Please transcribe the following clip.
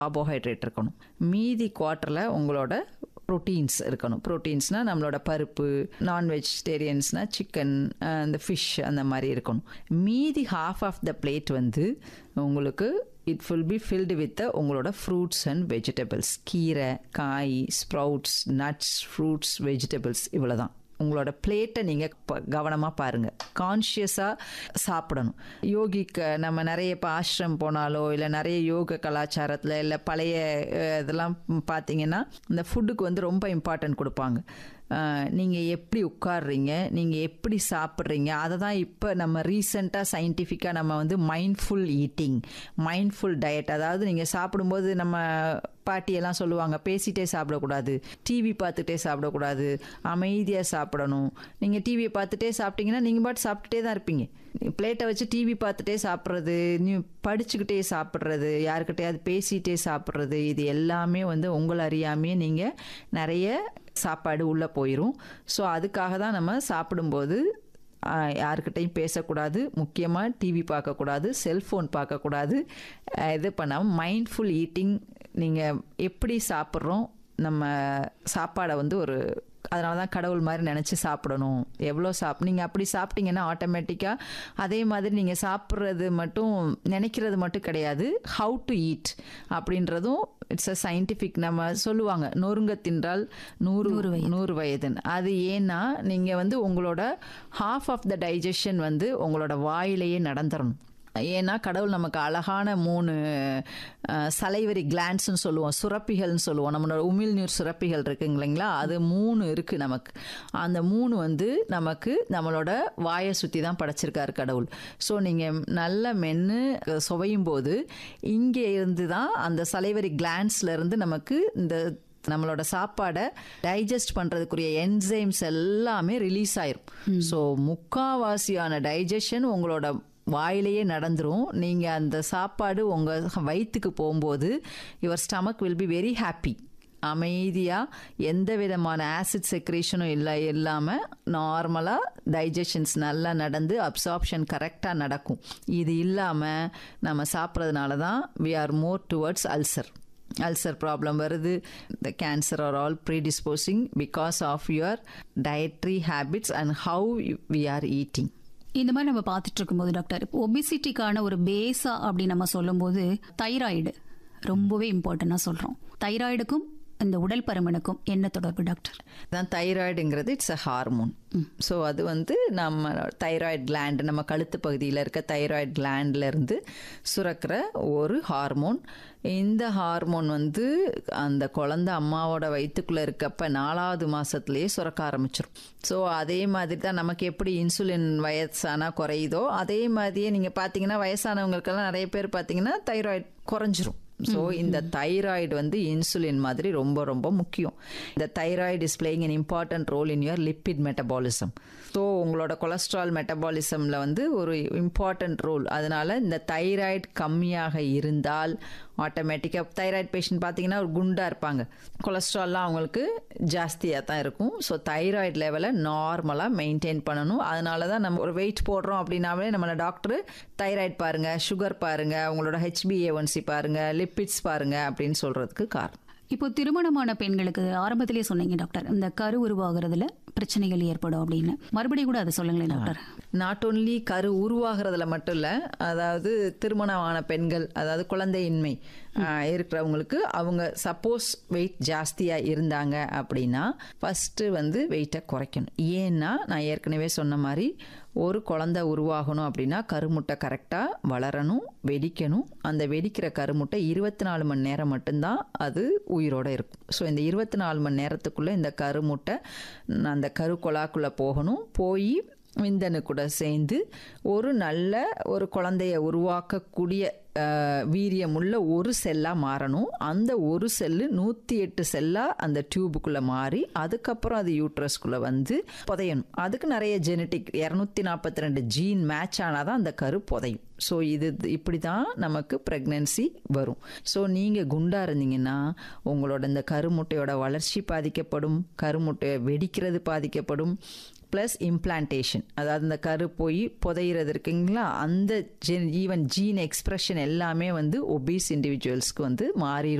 carbohydrate இருக்கணும் மீதி குவார்ட்டரில் உங்களோட ப்ரோட்டீன்ஸ் இருக்கணும் ப்ரோட்டீன்ஸ்னால் நம்மளோட பருப்பு நான் வெஜிடேரியன்ஸ்னால் சிக்கன் இந்த ஃபிஷ் அந்த மாதிரி இருக்கணும் மீதி ஹாஃப் ஆஃப் த பிளேட் வந்து உங்களுக்கு it will be filled with உங்களோட ஃப்ரூட்ஸ் அண்ட் வெஜிடபிள்ஸ் கீரை காய் ஸ்ப்ரவுட்ஸ் நட்ஸ் ஃப்ரூட்ஸ் வெஜிடபிள்ஸ் இவ்வளோ தான் உங்களோட பிளேட்டை நீங்கள் கவனமாக பாருங்கள் கான்ஷியஸாக சாப்பிடணும் யோகிக்கு நம்ம நிறைய இப்போ ஆசிரம் போனாலோ இல்லை நிறைய யோக கலாச்சாரத்தில் இல்லை பழைய அஹ், இதெல்லாம் பார்த்தீங்கன்னா இந்த ஃபுட்டுக்கு வந்து ரொம்ப இம்பார்ட்டன்ட் கொடுப்பாங்க நீங்கள் எப்படி உட்காடுறீங்க நீங்கள் எப்படி சாப்பிட்றீங்க அதை தான் இப்போ நம்ம ரீசெண்டாக சயின்டிஃபிக்காக நம்ம வந்து மைண்ட்ஃபுல் ஈட்டிங் மைண்ட்ஃபுல் டயட் அதாவது நீங்கள் சாப்பிடும்போது நம்ம பாட்டியெல்லாம் சொல்லுவாங்க பேசிட்டே சாப்பிடக்கூடாது டிவி பார்த்துட்டே சாப்பிடக்கூடாது அமைதியாக சாப்பிடணும் நீங்கள் டிவியை பார்த்துட்டே சாப்பிட்டீங்கன்னா நீங்கள் பாட்டு சாப்பிட்டுட்டே தான் இருப்பீங்க பிளேட்டை வச்சு டிவி பார்த்துட்டே சாப்பிட்றது நீ படிச்சுக்கிட்டே சாப்பிட்றது யாருக்கிட்டையாவது பேசிகிட்டே சாப்பிட்றது இது எல்லாமே வந்து உங்களை அறியாமையே நீங்கள் நிறைய சாப்பாடு உள்ளே போயிடும் ஸோ அதுக்காக தான் நம்ம சாப்பிடும்போது ஆஹ், யாருக்கிட்டையும் பேசக்கூடாது முக்கியமாக டிவி பார்க்கக்கூடாது செல்ஃபோன் பார்க்கக்கூடாது ஆஹ், இது பண்ணாமல் மைண்ட்ஃபுல் ஈட்டிங் நீங்கள் எப்படி சாப்பிட்றோம் நம்ம சாப்பாடை வந்து ஒரு அதனால தான் கடவுள் மாதிரி நினச்சி சாப்பிடணும் எவ்வளோ சாப் நீங்கள் அப்படி சாப்பிட்டீங்கன்னா ஆட்டோமேட்டிக்காக அதே மாதிரி நீங்கள் சாப்பிட்றது மட்டும் நினைக்கிறது மட்டும் கிடையாது ஹவு டு ஈட் அப்படின்றதும் இட்ஸ் அ சயின்டிஃபிக் நம்ம சொல்லுவாங்க நொறுங்க தின்றால் நூறு நூறு வயதுன்னு அது ஏன்னா நீங்கள் வந்து உங்களோட ஹாஃப் ஆஃப் த டைஜஷன் வந்து உங்களோட வாயிலேயே நடந்துடணும் ஏன்னா கடவுள் நமக்கு அழகான மூணு சலைவரி கிளான்ஸ்னு சொல்லுவோம் சுரப்பிகள்னு சொல்லுவோம் நம்மளோட உமிழ்நீர் சுரப்பிகள் இருக்குங்க இல்லைங்களா அது மூணு இருக்குது நமக்கு அந்த மூணு வந்து நமக்கு நம்மளோட வாயை சுற்றி தான் படைச்சிருக்காரு கடவுள் ஸோ நீங்கள் நல்ல மென்று சுவையும் போது இங்கே இருந்து தான் அந்த சலைவரி கிளான்ஸ்ல இருந்து நமக்கு இந்த நம்மளோட சாப்பாடை டைஜஸ்ட் பண்ணுறதுக்குரிய என்சைம்ஸ் எல்லாமே ரிலீஸ் ஆயிரும் ஸோ முக்காவாசியான டைஜஷன் உங்களோட வாயிலேயே நடந்துரும் நீங்கள் அந்த சாப்பாடு உங்கள் வயிற்றுக்கு போகும்போது your stomach will be very happy அமைதியாக எந்த விதமான ஆசிட் செக்ரேஷனும் இல்லை இல்லாமல் நார்மலாக டைஜஷன்ஸ் நல்லா நடந்து அப்சார்ப்ஷன் கரெக்டாக நடக்கும் இது இல்லாமல் நம்ம சாப்பிட்றதுனால தான் we are more towards ulcer ulcer problem வருது the cancer are all predisposing because of your dietary habits and how we are eating இந்த மாதிரி நம்ம பார்த்துட்டு இருக்கும்போது டாக்டர் ஒபிசிட்டிக்கான ஒரு பேஸா அப்படி நம்ம சொல்லும்போது தைராய்டு ரொம்பவே இம்பார்ட்டன்டா சொல்றோம் தைராய்டுக்கும் இந்த உடல் பருமனுக்கும் என்ன தொடர்பு டாக்டர் தான் தைராய்டுங்கிறது இட்ஸ் அ ஹார்மோன் ஸோ அது வந்து நம்ம தைராய்டு கிளாண்ட் நம்ம கழுத்து பகுதியில் இருக்க தைராய்டு கிளாண்ட்ல இருந்து சுரக்கிற ஒரு ஹார்மோன் இந்த ஹார்மோன் வந்து அந்த குழந்தை அம்மாவோட வயிற்றுக்குள்ளே இருக்கப்ப நாலாவது மாதத்துலேயே சுரக்க ஆரம்பிச்சிடும் ஸோ அதே மாதிரி தான் நமக்கு எப்படி இன்சுலின் வயசானா குறையுதோ அதே மாதிரியே நீங்கள் பார்த்தீங்கன்னா வயசானவங்களுக்கெல்லாம் நிறைய பேர் பார்த்தீங்கன்னா தைராய்டு குறைஞ்சிரும் ஸோ இந்த தைராய்டு வந்து இன்சுலின் மாதிரி ரொம்ப ரொம்ப முக்கியம் இந்த thyroid is playing an important role in your lipid metabolism so உங்களோட கொலஸ்ட்ரால் மெட்டபாலிசமில் வந்து ஒரு இம்பார்ட்டன்ட் ரோல் அதனால இந்த தைராய்டு கம்மியாக இருந்தால் ஆட்டோமேட்டிக்காக தைராய்டு பேஷண்ட் பார்த்தீங்கன்னா ஒரு குண்டாக இருப்பாங்க கொலஸ்ட்ரால்லாம் அவங்களுக்கு ஜாஸ்தியாக தான் இருக்கும் ஸோ தைராய்டு லெவலை நார்மலாக மெயின்டைன் பண்ணணும் அதனால தான் நம்ம ஒரு வெயிட் போடுறோம் அப்படின்னாவே நம்மளை டாக்டர் தைராய்டு பாருங்கள் சுகர் பாருங்கள் உங்களோட ஹெச்பிஏஒன்சி பாருங்கள் லிப்பிட்ஸ் பாருங்கள் அப்படின்னு சொல்கிறதுக்கு காரணம் இப்போ திருமணமான பெண்களுக்கு ஆரம்பத்திலேயே சொன்னீங்க டாக்டர் இந்த கரு உருவாகிறதுல பிரச்சனைகள் ஏற்படும் அப்படின்னு மறுபடியும் கூட அதை சொல்லுங்களேன் டாக்டர் நாட் ஓன்லி கரு உருவாகிறதுல மட்டும் இல்லை அதாவது திருமணமான பெண்கள் அதாவது குழந்தையின்மை ஆஹ், இருக்கிறவங்களுக்கு அவங்க சப்போஸ் வெயிட் ஜாஸ்தியாக இருந்தாங்க அப்படின்னா ஃபஸ்ட்டு வந்து வெயிட்டை குறைக்கணும் ஏன்னா நான் ஏற்கனவே சொன்ன மாதிரி ஒரு குழந்தை உருவாகணும் அப்படின்னா கருமுட்டை கரெக்டாக வளரணும் வெடிக்கணும் அந்த வெடிக்கிற கருமுட்டை இருபத்தி நாலு மணி நேரம் மட்டும்தான் அது உயிரோட இருக்கும் ஸோ இந்த இருபத்தி நாலு மணி நேரத்துக்குள்ளே இந்த கருமுட்டை அந்த கருக்கொலாக்குள்ளே போகணும் போய் விந்தணு கூட சேர்ந்து ஒரு நல்ல ஒரு குழந்தைய உருவாக்கக்கூடிய அஹ், வீரியமுள்ள ஒரு செல்லாக மாறணும் அந்த ஒரு செல்லு நூற்றி எட்டு செல்லாக அந்த டியூபுக்குள்ளே மாறி அதுக்கப்புறம் அது யூட்ரஸ்குள்ளே வந்து புதையணும் அதுக்கு நிறைய ஜெனட்டிக் இரநூத்தி நாற்பத்தி ரெண்டு ஜீன் மேட்ச் ஆனால் தான் அந்த கரு புதையும் ஸோ இது இப்படி தான் நமக்கு ப்ரெக்னென்சி வரும் ஸோ நீங்கள் குண்டாக இருந்தீங்கன்னா உங்களோட இந்த கருமுட்டையோட வளர்ச்சி பாதிக்கப்படும் கருமுட்டையை வெடிக்கிறது பாதிக்கப்படும் ப்ளஸ் இம்ப்ளான்டேஷன் அதாவது இந்த கரு போய் புதையிறது இருக்குங்களா அந்த ஈவன் ஜீன் எக்ஸ்பிரஷன் எல்லாமே வந்து ஒபீஸ் இண்டிவிஜுவல்ஸ்க்கு வந்து மாறிடும்